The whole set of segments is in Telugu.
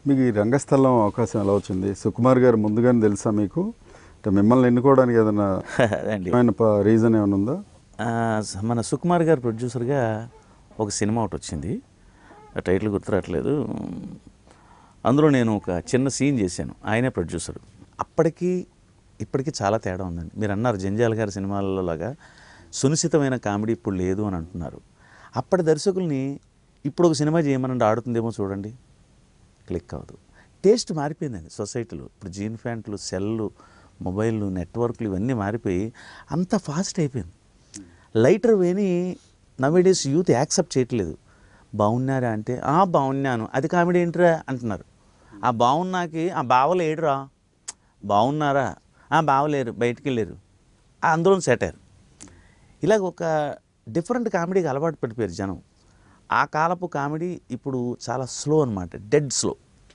మీకు ఈ రంగస్థలం అవకాశం ఎలా వచ్చింది సుకుమార్ గారు ముందుగానే తెలుసా మీకు అంటే మిమ్మల్ని ఎన్నుకోవడానికి ఏదైనా అదే అండి రీజన్ ఏమైనా ఉందా ఆ, స- మన సుకుమార్ గారు ప్రొడ్యూసర్గా ఒక సినిమా ఒకటి వచ్చింది ఆ టైటిల్ గుర్తురావట్లేదు అందులో నేను ఒక చిన్న సీన్ చేశాను ఆయనే ప్రొడ్యూసర్ అప్పటికి ఇప్పటికి చాలా తేడా ఉందండి మీరు అన్నారు జంజాల గారి సినిమాలలో లాగా సునిశ్చితమైన కామెడీ ఇప్పుడు లేదు అని అంటున్నారు అప్పటి దర్శకుల్ని ఇప్పుడు ఒక సినిమా చేయమనండి ఆడుతుందేమో చూడండి క్లిక్ అవ్వదు టేస్ట్ మారిపోయిందండి సొసైటీలో ఇప్పుడు జీన్ ప్యాంట్లు సెల్లు మొబైల్లు నెట్వర్క్లు ఇవన్నీ మారిపోయి అంత ఫాస్ట్ అయిపోయింది లైటర్ వేని నవేడేస్ యూత్ యాక్సెప్ట్ చేయట్లేదు బాగున్నారా అంటే ఆ బాగున్నాను అది కామెడీ ఏంటిరా అంటున్నారు ఆ బాగున్నాకి ఆ బావలు ఏడురా బాగున్నారా ఆ బావలేరు బయటికి వెళ్ళారు ఆ అందులో సెటారు ఇలాగ ఒక డిఫరెంట్ కామెడీకి అలవాటు పడిపోయారు జనం ఆ కాలపు కామెడీ ఇప్పుడు చాలా స్లో అనమాట డెడ్ స్లో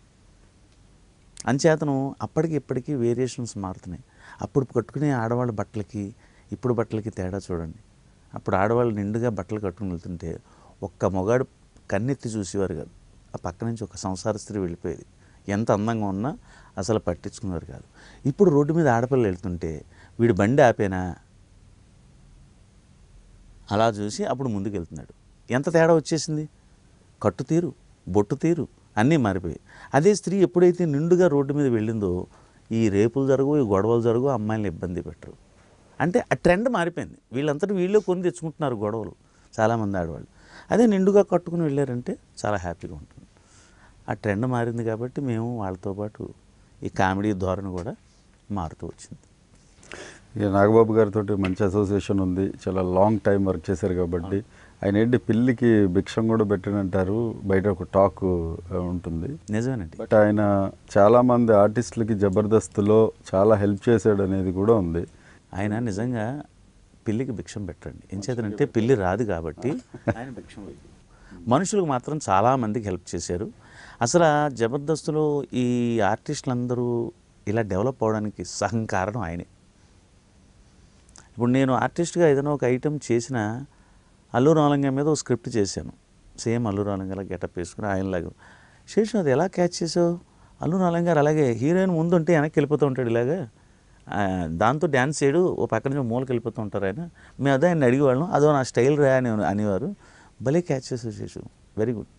అంచేతను అప్పటికి ఇప్పటికీ వేరియేషన్స్ మారుతున్నాయి అప్పుడు కట్టుకునే ఆడవాళ్ళ బట్టలకి ఇప్పుడు బట్టలకి తేడా చూడండి అప్పుడు ఆడవాళ్ళు నిండుగా బట్టలు కట్టుకుని వెళ్తుంటే ఒక్క మొగాడు కన్నెత్తి చూసేవారు కాదు ఆ పక్క నుంచి ఒక సంసార స్త్రీ వెళ్ళిపోయేది ఎంత అందంగా ఉన్నా అసలు పట్టించుకునేవారు కాదు ఇప్పుడు రోడ్డు మీద ఆడపిల్లలు వెళ్తుంటే వీడు బండి ఆపేనా అలా చూసి అప్పుడు ముందుకు వెళ్తున్నాడు ఎంత తేడా వచ్చేసింది కట్టు తీరు బొట్టు తీరు అన్నీ మారిపోయాయి అదే స్త్రీ ఎప్పుడైతే నిండుగా రోడ్డు మీద వెళ్ళిందో ఈ రేపులు జరగవు ఈ గొడవలు జరగవు అమ్మాయిని ఇబ్బంది పెట్టరు అంటే ఆ ట్రెండ్ మారిపోయింది వీళ్ళంతటి వీళ్ళే కొని తెచ్చుకుంటున్నారు గొడవలు చాలామంది ఆడవాళ్ళు అదే నిండుగా కట్టుకుని వెళ్ళారంటే చాలా హ్యాపీగా ఉంటుంది ఆ ట్రెండ్ మారింది కాబట్టి మేము వాళ్ళతో పాటు ఈ కామెడీ ధోరణి కూడా మారుతూ వచ్చింది ఇక నాగబాబు గారితో మంచి అసోసియేషన్ ఉంది చాలా లాంగ్ టైం వర్క్ చేశారు కాబట్టి ఆయన ఏంటి పిల్లికి భిక్షం కూడా పెట్టినంటారు బయట ఒక టాక్ ఉంటుంది నిజమేనండి బట్ ఆయన చాలా మంది ఆర్టిస్టులకి జబర్దస్త్లో చాలా హెల్ప్ చేశాడు అనేది కూడా ఉంది ఆయన నిజంగా పిల్లికి భిక్షం పెట్టండి ఏం చేతనంటే పిల్లి రాదు కాబట్టి ఆయన భిక్షం పెట్టు. మనుషులకు మాత్రం చాలా మందికి హెల్ప్ చేశారు అసలు ఆ జబర్దస్త్లో ఈ ఆర్టిస్టులందరూ ఇలా డెవలప్ అవడానికి సహం కారణం ఆయనే ఇప్పుడు నేను ఆర్టిస్ట్గా ఏదైనా ఒక ఐటెం చేసిన అల్లు రాలంగా మీద ఒక స్క్రిప్ట్ చేశాను సేమ్ అల్లు రాలంగా గెటప్ వేసుకుని ఆయనలాగా శేషం అది ఎలా క్యాచ్ చేసావు అల్లు రాలం గారు అలాగే హీరోయిన్ ముందు ఉంటే వెనక్కి వెళ్ళిపోతూ ఉంటాడు ఇలాగా ఆ, దాంతో డ్యాన్స్ చేయడు ఓ పక్క నుంచి మూలకి వెళ్ళిపోతూ ఉంటారు ఆయన మేము అదే ఆయన అడిగేవాళ్ళం అదో నా స్టైల్ రా అని అనేవారు భలే క్యాచ్ చేసావు శేషు వెరీ గుడ్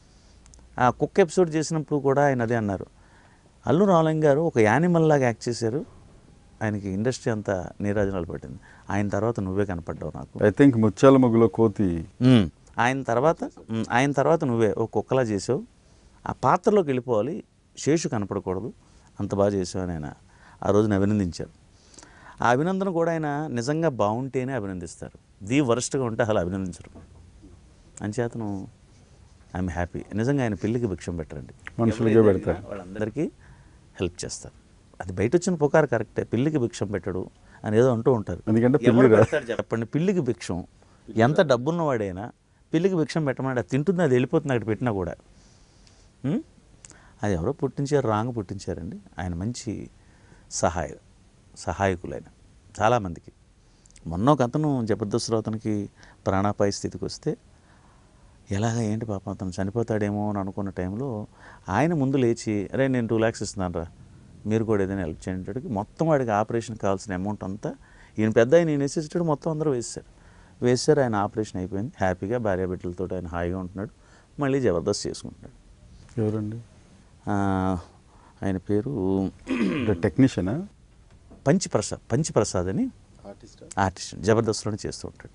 ఆ కుక్క ఎపిసోడ్ చేసినప్పుడు కూడా ఆయన అదే అన్నారు అల్లు రామలింగ గారు ఒక యానిమల్ లాగా యాక్ట్ చేశారు ఆయనకి ఇండస్ట్రీ అంతా నీరాజనాలు పట్టింది ఆయన తర్వాత నువ్వే కనపడ్డావు నాకు ఐ థింక్ ముత్యాల ముగ్గులో కోతి మ్మ్. ఆయన తర్వాత మ్మ్, ఆయన తర్వాత నువ్వే ఒక కుక్కలా చేసావు ఆ పాత్రలోకి వెళ్ళిపోవాలి శేషు కనపడకూడదు అంత బాగా చేసావు అని ఆయన ఆ రోజున అభినందించారు ఆ అభినందన కూడా ఆయన నిజంగా బాగుంటేనే అభినందిస్తారు ది వరస్ట్గా ఉంటే అసలు అభినందించరు అంచేతను ఐఎమ్ హ్యాపీ నిజంగా ఆయన పెళ్ళికి భిక్షం పెట్టరండి మనుషులకే పెడతారు వాళ్ళందరికీ హెల్ప్ చేస్తారు అది బయట వచ్చిన పుకారు కరెక్టే పిల్లికి భిక్షం పెట్టడు అని ఏదో అంటూ ఉంటారు ఎందుకంటే పిల్లి ఎవరు రా- పెడతాడు చెప్పండి పిల్లికి భిక్షం ఎంత డబ్బున్నవాడైనా పిల్లికి భిక్షం పెట్టమని అది తింటుంది అది వెళ్ళిపోతుంది అక్కడ పెట్టినా కూడా ఉం? అది ఎవరో పుట్టించారు రాంగ్ పుట్టించారండి ఆయన మంచి సహాయ సహాయకులైన చాలామందికి మొన్న ఒక అతను జబర్దస్త్ అతనికి ప్రాణాపాయ స్థితికి వస్తే ఎలాగ ఏంటి పాపం అతను చనిపోతాడేమో అని అనుకున్న టైంలో ఆయన ముందు లేచి అరే నేను టూ ల్యాక్స్ ఇస్తున్నాను రా మీరు కూడా ఏదైనా హెల్ప్ చేయండి మొత్తం వాడికి ఆపరేషన్ కావాల్సిన అమౌంట్ అంతా ఈయన పెద్ద ఆయన ఈయన వేసేసాడు మొత్తం అందరూ వేసారు వేసారు ఆయన ఆపరేషన్ అయిపోయింది హ్యాపీగా భార్య బిడ్డలతో ఆయన హాయిగా ఉంటున్నాడు మళ్ళీ జబర్దస్త్ చేసుకుంటున్నాడు ఎవరండి ఆ, ఆయన పేరు టెక్నీషియనా పంచి ప్రసాద్ పంచి ప్రసాద్ అని ఆర్టిస్ట్ జబర్దస్త్లోనే చేస్తూ ఉంటాడు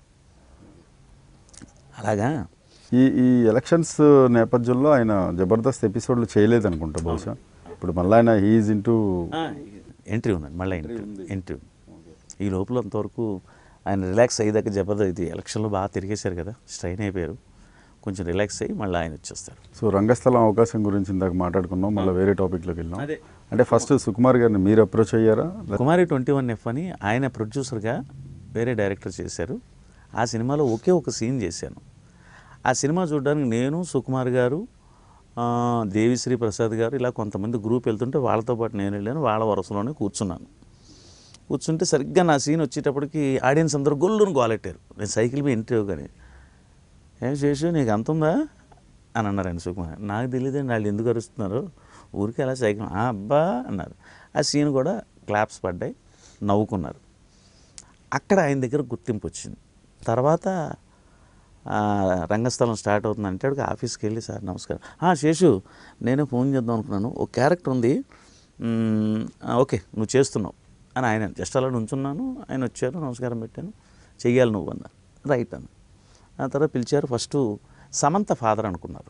అలాగా ఈ ఈ ఎలక్షన్స్ నేపథ్యంలో ఆయన జబర్దస్త్ ఎపిసోడ్లు చేయలేదు అనుకుంటా బహుశా ఇప్పుడు మళ్ళీ ఆయన హీఈస్ ఇంటూ ఎంట్రీ ఉందండి మళ్ళీ ఎంట్రీ ఎంట్రీ ఉంది ఈ లోపల అంతవరకు ఆయన రిలాక్స్ అయ్యేదాకా జబర్దస్త్ ఇది ఎలక్షన్లో బాగా తిరిగేశారు కదా స్ట్రైన్ అయిపోయారు కొంచెం రిలాక్స్ అయ్యి మళ్ళీ ఆయన వచ్చేస్తారు సో రంగస్థలం అవకాశం గురించి ఇందాక మాట్లాడుకున్నాం మళ్ళీ వేరే టాపిక్లోకి వెళ్ళాం అదే. అంటే ఫస్ట్ సుకుమార్ గారిని మీరు అప్రోచ్ అయ్యారా కుమారి ట్వంటీ వన్ ఎఫ్ అని ఆయన ప్రొడ్యూసర్గా వేరే డైరెక్టర్ చేశారు ఆ సినిమాలో ఒకే ఒక సీన్ చేశాను ఆ సినిమా చూడడానికి నేను సుకుమార్ గారు ఆ, దేవిశ్రీ ప్రసాద్ గారు ఇలా కొంతమంది గ్రూప్ వెళ్తుంటే వాళ్ళతో పాటు నేను వెళ్ళాను వాళ్ళ వరుసలోనే కూర్చున్నాను కూర్చుంటే సరిగ్గా నా సీన్ వచ్చేటప్పటికి ఆడియన్స్ అందరూ గొల్లును గోలెట్టారు నేను సైకిల్ మీద ఇంటర్వ్యూ కానీ ఏం చేసు నీకు అంత ఉందా అని అన్నారు ఆయన సుకుమార్ నాకు తెలియదండి వాళ్ళు ఎందుకు అరుస్తున్నారు ఊరికి అలా సైకిల్ "ఆ, అబ్బా అన్నారు ఆ సీన్ కూడా క్లాప్స్ పడ్డాయి నవ్వుకున్నారు అక్కడ ఆయన దగ్గర గుర్తింపు వచ్చింది తర్వాత ఆ, రంగస్థలం స్టార్ట్ అవుతుందంటే అక్కడికి ఆఫీస్కి వెళ్ళి సార్ నమస్కారం "ఆ, శేషు నేనే ఫోన్ చేద్దాం అనుకున్నాను ఒక క్యారెక్టర్ ఉంది మ్మ్, ఆ, ఓకే నువ్వు చేస్తున్నావు అని ఆయన జస్ట్ అలా నుంచున్నాను ఆయన వచ్చారు నమస్కారం పెట్టాను చెయ్యాలి నువ్వు అన్నారు రైట్ అన్న ఆ తర్వాత పిలిచారు ఫస్ట్ సమంత ఫాదర్ అనుకున్నారు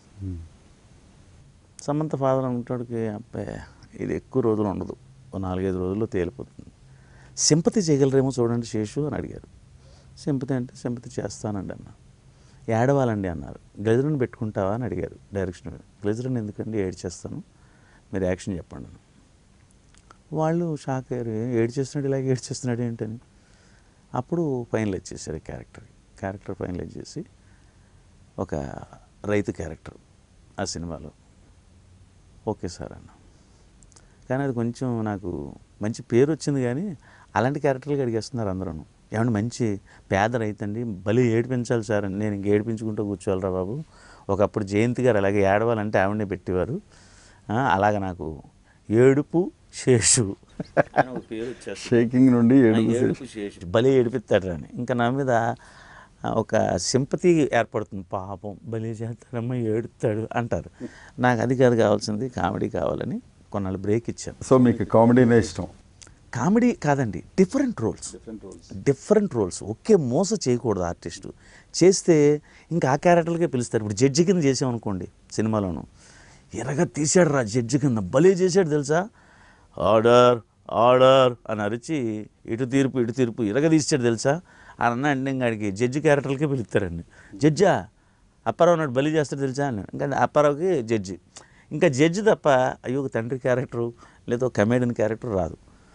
సమంత ఫాదర్ అనుకుంటాడికి అబ్బాయి ఇది ఎక్కువ రోజులు ఉండదు ఓ నాలుగైదు రోజుల్లో తేలిపోతుంది సింపతి చేయగలరేమో చూడండి శేషు అని అడిగారు సింపతి అంటే సింపతి చేస్తానండి అన్న ఏడవాలండి అన్నారు గ్లెజర్ని పెట్టుకుంటావా అని అడిగారు డైరెక్షన్ గ్లెజర్ని ఎందుకండి ఏడ్ చేస్తాను మీరు యాక్షన్ చెప్పండి అన్న వాళ్ళు షాక్ అయ్యారు ఏడ్ చేస్తున్నాడు ఇలాగ ఏడ్ చేస్తున్నాడు ఏంటని అప్పుడు ఫైనలైజ్ చేశారు ఈ క్యారెక్టర్ క్యారెక్టర్ ఫైనలైజ్ చేసి ఒక రైతు క్యారెక్టర్ ఆ సినిమాలో ఓకే సార్ అన్న కానీ అది కొంచెం నాకు మంచి పేరు వచ్చింది కానీ అలాంటి క్యారెక్టర్లు అడిగేస్తున్నారు అందరూ ఏమంటే మంచి పేద రైతండి బలి ఏడిపించాలి సార్ అని నేను ఇంక ఏడిపించుకుంటూ కూర్చోవాలిరా బాబు ఒకప్పుడు జయంతి గారు అలాగే ఏడవాలంటే ఆవిడనే పెట్టేవారు ఆ, అలాగ నాకు ఏడుపు శేషు అని ఒక పేరు వచ్చేస్తుంది షేకింగ్ నుండి ఆ ఏడుపు ఏడుపు శేషు భలే ఏడిపిస్తాడు అని ఇంకా నా మీద ఆ, ఒక సింపతి ఏర్పడుతుంది పాపం భలే చేస్తాడమ్మ ఏడుస్తాడు అంటారు నాకు అది కాదు కావాల్సింది కామెడీ కావాలని కొన్నాళ్ళు బ్రేక్ ఇచ్చాను సో మీకు కామెడీనే ఇష్టం కామెడీ కాదండి డిఫరెంట్ రోల్స్ డిఫరెంట్ రోల్స్ ఒకే మోస చేయకూడదు ఆర్టిస్టు చేస్తే ఇంకా ఆ క్యారెక్టర్లకే పిలుస్తారు ఇప్పుడు జడ్జి కింద చేసామనుకోండి సినిమాలోను ఎరగా తీశాడు రా జడ్జి కింద భలే చేశాడు తెలుసా ఆర్డర్ ఆర్డర్ అని అరిచి ఇటు తీర్పు ఇటు తీర్పు ఇరగ తీసాడు తెలుసా అని అన్న అంటే ఇంకా ఆడికి జడ్జి క్యారెక్టర్లకే పిలుస్తారండి జడ్జా అప్పారావు నాడు బలి చేస్తాడు తెలుసా అని ఇంకా అప్పారావుకి జడ్జి ఇంకా జడ్జి తప్ప అయ్యో ఒక తండ్రి క్యారెక్టరు లేదా ఒక కమేడియన్ క్యారెక్టర్ రాదు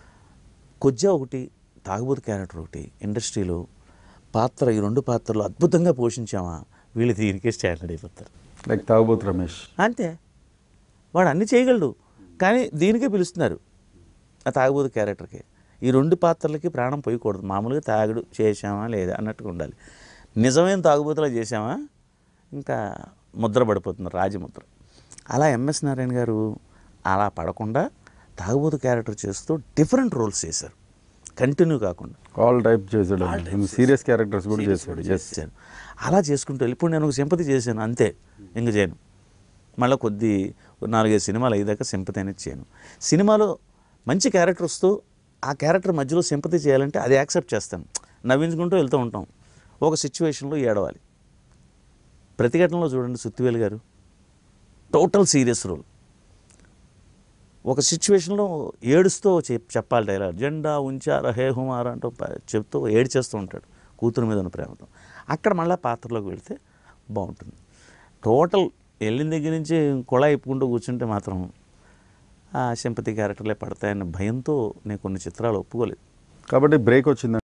కొజ్జా ఒకటి తాగుబోతు క్యారెక్టర్ ఒకటి ఇండస్ట్రీలో పాత్ర ఈ రెండు పాత్రలు అద్భుతంగా పోషించామా వీళ్ళు దీనికే స్టాండర్డ్ అయిపోతారు లైక్ తాగుబోతు రమేష్ అంతే వాడు అన్ని చేయగలడు కానీ దీనికే పిలుస్తున్నారు ఆ తాగుబోతు క్యారెక్టర్కి ఈ రెండు పాత్రలకి ప్రాణం పోయకూడదు మామూలుగా తాగుడు చేశామా లేదా అన్నట్టుగా ఉండాలి నిజమైన తాగుబోతులా చేశామా ఇంకా ముద్ర పడిపోతుంది రాజముద్ర అలా ఎంఎస్ నారాయణ గారు అలా పడకుండా తాగుబోతు క్యారెక్టర్ చేస్తూ డిఫరెంట్ రోల్స్ చేశారు కంటిన్యూ కాకుండా ఆల్ టైప్ చేసాడు సీరియస్ క్యారెక్టర్స్ కూడా చేశాడు ఎస్ చేశాను అలా చేసుకుంటూ వెళ్ళి ఇప్పుడు నేను ఒక సింపతి చేశాను అంతే ఇంక చేయను మళ్ళీ కొద్ది నాలుగైదు సినిమాలు అయ్యేదాకా సింపతి అనేది చేయను సినిమాలో మంచి క్యారెక్టర్ వస్తూ ఆ క్యారెక్టర్ మధ్యలో సింపతి చేయాలంటే అది యాక్సెప్ట్ చేస్తాను నవ్వించుకుంటూ వెళ్తూ ఉంటాం ఒక సిచ్యువేషన్లో ఏడవాలి ప్రతిఘటనలో చూడండి సుత్తివేలు గారు టోటల్ సీరియస్ రోల్ ఒక సిచ్యువేషన్లో ఏడుస్తూ చెప్- చెప్పాలి డైలాగ్ జెండా ఉంచారా హే హుమారా అంటూ ప- చెప్తూ ఏడ్చేస్తూ ఉంటాడు కూతురు మీద ఉన్న ప్రేమతో అక్కడ మళ్ళీ పాత్రలోకి వెళ్తే బాగుంటుంది టోటల్ వెళ్ళిన దగ్గర నుంచి కుళాయి ఇప్పుకుంటూ కూర్చుంటే మాత్రం ఆ సింపతి క్యారెక్టర్లే పడతాయన్న భయంతో నేను కొన్ని చిత్రాలు ఒప్పుకోలేదు కాబట్టి బ్రేక్ వచ్చింది